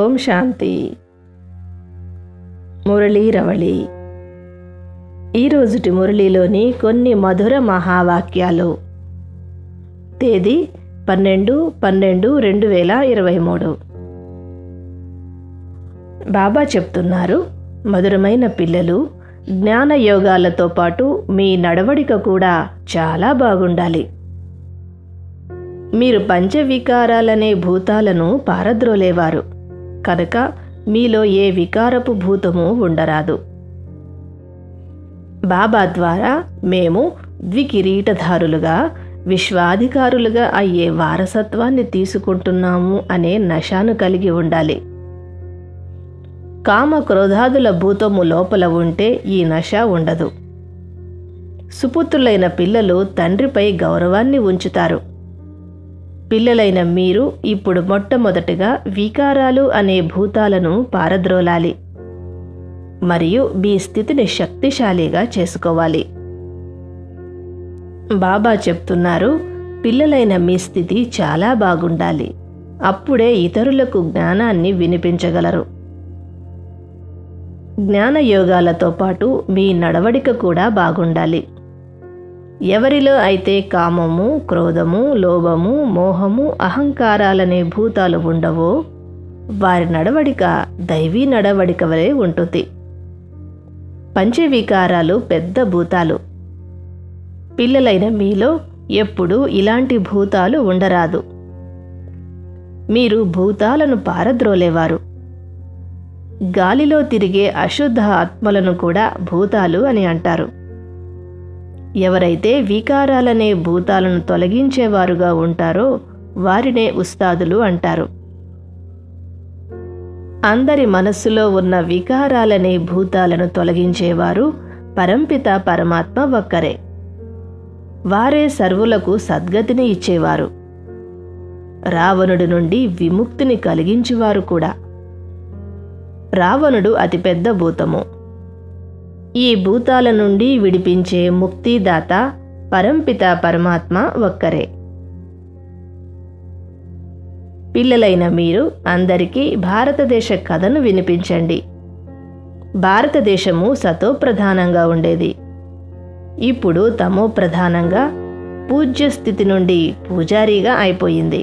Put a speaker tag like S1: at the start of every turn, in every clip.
S1: ఓం శాంతి మురళీరవళి ఈరోజుటి మురళిలోని కొన్ని మధుర మహావాక్యాలు తేదీ పన్నెండు పన్నెండు రెండు వేల ఇరవై మూడు బాబా చెప్తున్నారు మధురమైన పిల్లలు జ్ఞాన యోగాలతో పాటు మీ నడవడిక కూడా చాలా బాగుండాలి మీరు పంచవికారాలనే భూతాలను పారద్రోలేవారు కనుక మీలో ఏ వికారపు భూతము ఉండరాదు బాబా ద్వారా మేము ద్వికిరీటధారులుగా విశ్వాధికారులుగా అయ్యే వారసత్వాన్ని తీసుకుంటున్నాము అనే నశాను కలిగి ఉండాలి కామ క్రోధాదుల భూతము లోపల ఉంటే ఈ నశ ఉండదు సుపుత్రులైన పిల్లలు తండ్రిపై గౌరవాన్ని ఉంచుతారు పిల్లలైన మీరు ఇప్పుడు మొట్టమొదటిగా వికారాలు అనే భూతాలను పారద్రోలాలి మరియు మీ స్థితిని శక్తిశాలిగా చేసుకోవాలి బాబా చెప్తున్నారు పిల్లలైన మీ స్థితి చాలా బాగుండాలి అప్పుడే ఇతరులకు జ్ఞానాన్ని వినిపించగలరు జ్ఞాన యోగాలతో పాటు మీ నడవడిక కూడా బాగుండాలి ఎవరిలో అయితే కామము క్రోధము లోభము మోహము అహంకారాలనే భూతాలు ఉండవో వారి నడవడిక దైవీ నడవడిక వలె ఉంటుంది పంచవికారాలు పెద్ద భూతాలు పిల్లలైన మీలో ఎప్పుడూ ఇలాంటి భూతాలు ఉండరాదు మీరు భూతాలను పారద్రోలేవారు గాలిలో తిరిగే అశుద్ధ ఆత్మలను కూడా భూతాలు అని అంటారు ఎవరైతే వికారాలనే భూతాలను తొలగించేవారుగా ఉంటారో వారినే ఉస్తాదులు అంటారు అందరి మనస్సులో ఉన్న వికారాలనే భూతాలను తొలగించేవారు పరంపిత పరమాత్మ ఒక్కరే వారే సర్వులకు సద్గతిని ఇచ్చేవారు రావణుడి నుండి విముక్తిని కలిగించేవారు కూడా రావణుడు అతిపెద్ద భూతము ఈ భూతాల నుండి విడిపించే ముక్తిదాత పరంపిత పరమాత్మ ఒక్కరే పిల్లలైన మీరు అందరికీ భారతదేశ కథను వినిపించండి భారతదేశము సతో ప్రధానంగా ఉండేది ఇప్పుడు తమో ప్రధానంగా పూజ్య స్థితి నుండి పూజారీగా అయిపోయింది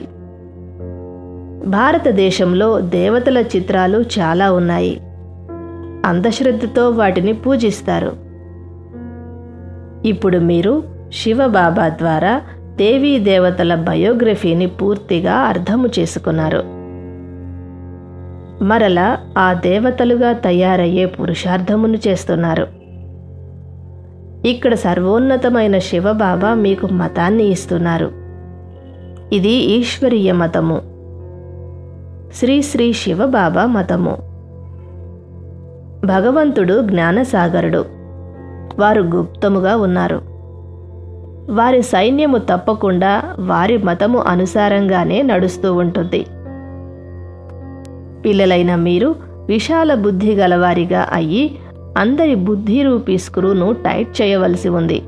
S1: భారతదేశంలో దేవతల చిత్రాలు చాలా ఉన్నాయి అంధశ్రద్ధతో వాటిని పూజిస్తారు ఇప్పుడు మీరు శివబాబా ద్వారా దేవీ దేవతల బయోగ్రఫీని పూర్తిగా అర్థము చేసుకున్నారు మరలా ఆ దేవతలుగా తయారయ్యే పురుషార్థమును చేస్తున్నారు ఇక్కడ సర్వోన్నతమైన శివబాబా మీకు మతాన్ని ఇస్తున్నారు ఇది ఈశ్వరీయ మతము శ్రీ శ్రీ శివబాబా మతము భగవంతుడు జ్ఞానసాగరుడు వారు గుప్తముగా ఉన్నారు వారి సైన్యము తప్పకుండా వారి మతము అనుసారంగానే నడుస్తూ ఉంటుంది పిల్లలైన మీరు విశాల బుద్ధి గలవారిగా అయ్యి అందరి బుద్ధి రూపీ స్క్రూను టైట్ చేయవలసి ఉంది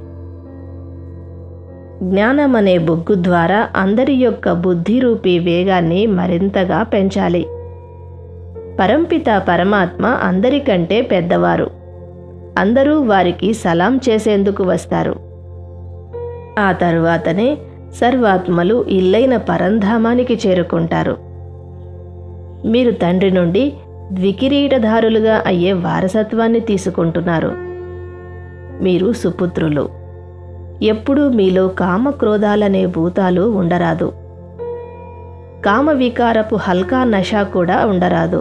S1: జ్ఞానం అనే బొగ్గు ద్వారా అందరి యొక్క బుద్ధి రూపీ వేగాన్ని మరింతగా పెంచాలి పరంపిత పరమాత్మ అందరికంటే పెద్దవారు అందరూ వారికి సలాం చేసేందుకు వస్తారు ఆ తరువాతనే సర్వాత్మలు ఇల్లైన పరంధామానికి చేరుకుంటారు మీరు తండ్రి నుండి ద్వికిరీటధారులుగా అయ్యే వారసత్వాన్ని తీసుకుంటున్నారు మీరు సుపుత్రులు ఎప్పుడూ మీలో కామక్రోధాలనే భూతాలు ఉండరాదు కామ వికారపు హల్కా నష కూడా ఉండరాదు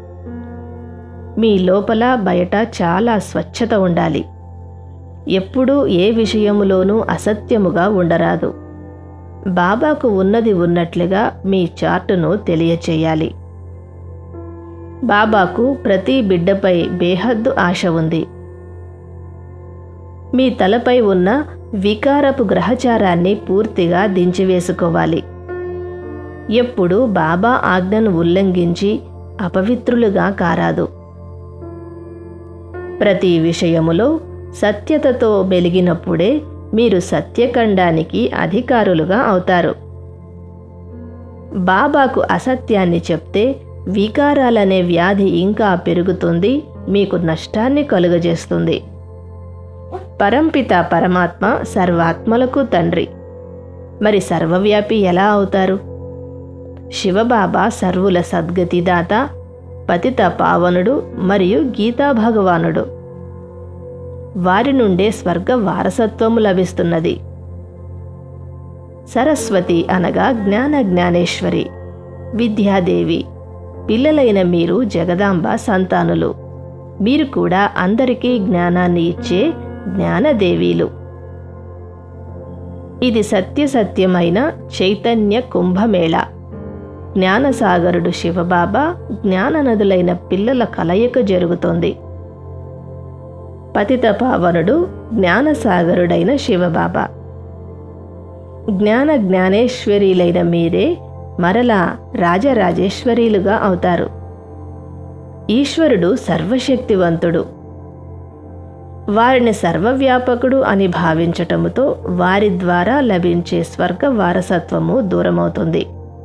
S1: మీ లోపల బయట చాలా స్వచ్ఛత ఉండాలి ఎప్పుడూ ఏ విషయములోనూ అసత్యముగా ఉండరాదు బాబాకు ఉన్నది ఉన్నట్లుగా మీ చార్టును తెలియచేయాలి బాబాకు ప్రతి బిడ్డపై బేహద్దు ఆశ ఉంది మీ తలపై ఉన్న వికారపు గ్రహచారాన్ని పూర్తిగా దించివేసుకోవాలి ఎప్పుడు బాబా ఆజ్ఞను ఉల్లంఘించి అపవిత్రులుగా కారాదు ప్రతి విషయములో సత్యతతో వెలిగినప్పుడే మీరు సత్యఖండానికి అధికారులుగా అవుతారు బాబాకు అసత్యాన్ని చెప్తే వికారాలనే వ్యాధి ఇంకా పెరుగుతుంది మీకు నష్టాన్ని కలుగజేస్తుంది పరంపిత పరమాత్మ సర్వాత్మలకు తండ్రి మరి సర్వవ్యాపి ఎలా అవుతారు శివబాబా సర్వుల సద్గతిదాత పతిత పావనుడు మరియు గీతా భగవానుడు వారి నుండే స్వర్గ వారసత్వము లభిస్తున్నది సరస్వతి అనగా జ్ఞాన జ్ఞానేశ్వరి విద్యాదేవి పిల్లలైన మీరు జగదాంబ సంతానులు మీరు కూడా అందరికీ జ్ఞానాన్ని ఇచ్చే జ్ఞానదేవీలు ఇది సత్యసత్యమైన చైతన్య కుంభమేళ జ్ఞానసాగరుడు శివబాబా జ్ఞాననదులైన పిల్లల కలయిక జరుగుతోంది పతిత పావనుడు జ్ఞానసాగరుడైన శివబాబా జ్ఞాన జ్ఞానేశ్వరీలైన మీరే మరలా రాజరాజేశ్వరీలుగా అవుతారు ఈశ్వరుడు సర్వశక్తివంతుడు వారిని సర్వవ్యాపకుడు అని భావించటముతో వారి ద్వారా లభించే స్వర్గ వారసత్వము దూరమవుతుంది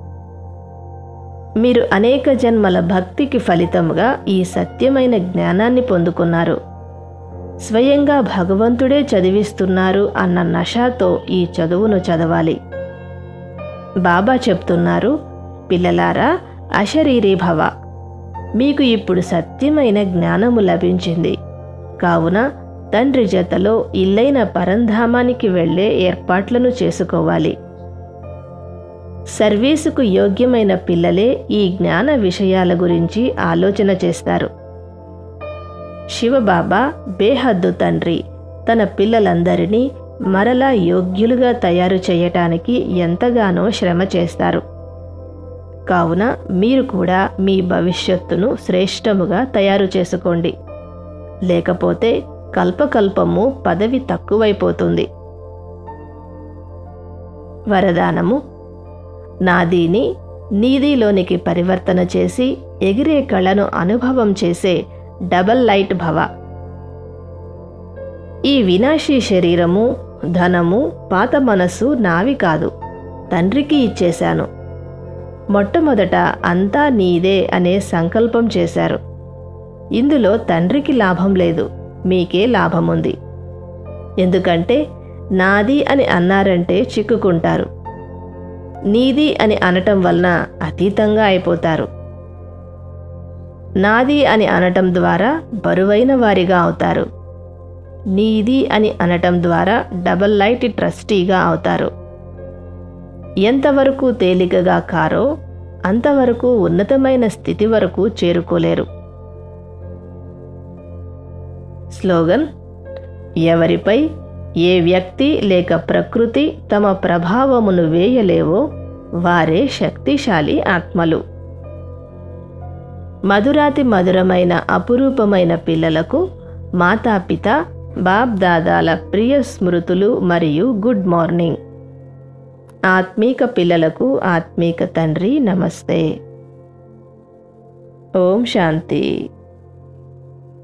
S1: మీరు అనేక జన్మల భక్తికి ఫలితముగా ఈ సత్యమైన జ్ఞానాన్ని పొందుకున్నారు స్వయంగా భగవంతుడే చదివిస్తున్నారు అన్న నషాతో ఈ చదువును చదవాలి బాబా చెప్తున్నారు పిల్లలారా అశరీరీ భవ మీకు ఇప్పుడు సత్యమైన జ్ఞానము లభించింది కావున తండ్రి జతలో ఇల్లైన పరంధామానికి వెళ్ళే ఏర్పాట్లను చేసుకోవాలి సర్వీసుకు యోగ్యమైన పిల్లలే ఈ జ్ఞాన విషయాల గురించి ఆలోచన చేస్తారు శివబాబా బేహద్దు తండ్రి తన పిల్లలందరినీ మరలా యోగ్యులుగా తయారు చేయటానికి ఎంతగానో శ్రమ చేస్తారు కావున మీరు కూడా మీ భవిష్యత్తును శ్రేష్టముగా తయారు చేసుకోండి లేకపోతే కల్పకల్పము పదవి తక్కువైపోతుంది వరదానము నాదీని నీదిలోనికి పరివర్తన చేసి ఎగిరే కళను అనుభవం చేసే డబల్ లైట్ భవ ఈ వినాశీ శరీరము ధనము పాత మనస్సు నావి కాదు తండ్రికి ఇచ్చేశాను మొట్టమొదట అంతా నీదే అనే సంకల్పం చేశారు ఇందులో తండ్రికి లాభం లేదు మీకే లాభముంది ఎందుకంటే నాది అని అన్నారంటే చిక్కుకుంటారు నీది అని అనటం వలన అతీతంగా అయిపోతారు నాది అని అనటం ద్వారా బరువైన వారిగా అవుతారు నీది అని అనటం ద్వారా డబల్ లైట్ ట్రస్టీగా అవుతారు ఎంతవరకు తేలికగా కారో అంతవరకు ఉన్నతమైన స్థితి వరకు చేరుకోలేరు స్లోగన్ ఎవరిపై ఏ వ్యక్తి లేక ప్రకృతి తమ ప్రభావమును వేయలేవో వారే శక్తిశాలి ఆత్మలు మధురాతి మధురమైన అపురూపమైన పిల్లలకు మాతాపిత బాప్ దాదాల ప్రియ స్మృతులు మరియు గుడ్ మార్నింగ్ ఆత్మీక పిల్లలకు ఆత్మీక తండ్రి నమస్తే ఓం శాంతి